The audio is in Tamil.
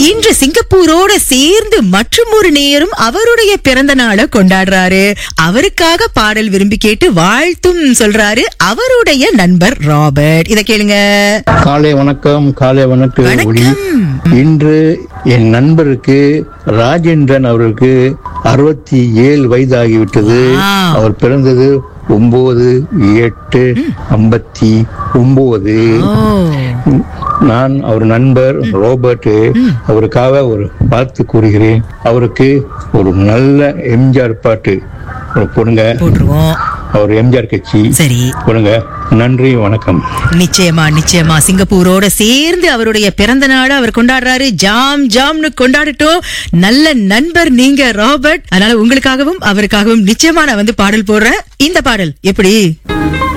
இன்று சிங்கப்பூரோட சேர்ந்து மற்றும் ஒரு நேரும் அவருடைய பிறந்த நாளை கொண்டாடுறாரு அவருக்காக பாடல் விரும்பி கேட்டு வாழ்த்தும் சொல்றாரு அவருடைய நண்பர் ராபர்ட் இத கேளுங்க காலை வணக்கம் காலை வணக்கம் ஒளி வணக்கம். இன்று என் நண்பருக்கு ராஜேந்திரன் அவருக்கு அறுபத்தி ஏழு வயது ஆகிவிட்டது Wow. அவர் பிறந்தது ஒன்பது எட்டு ஐம்பத்தி ஒன்பது ஓ நான் அவர் நண்பர் ரோபர்ட் அவருக்காக ஒரு வாழ்த்து கூறுகிறேன் அவருக்கு ஒரு நல்ல எம்ஜிஆர் பாட்டு ஒரு போடுங்க போட்டுருவோம் அவர் எம்ஜிஆர் கட்சி சரி போடுங்க நன்றி வணக்கம் நிச்சயமா நிச்சயமா சிங்கப்பூரோட சேர்ந்து அவருடைய பிறந்த நாளை அவர் கொண்டாடுறாரு ஜாம் ஜாம்னு கொண்டாடட்டும் நல்ல நண்பர் நீங்க ராபர்ட் அதனால உங்களுக்காகவும் அவருக்காகவும் நிச்சயமா நான் வந்து பாடல் போடுறேன் இந்த பாடல் எப்படி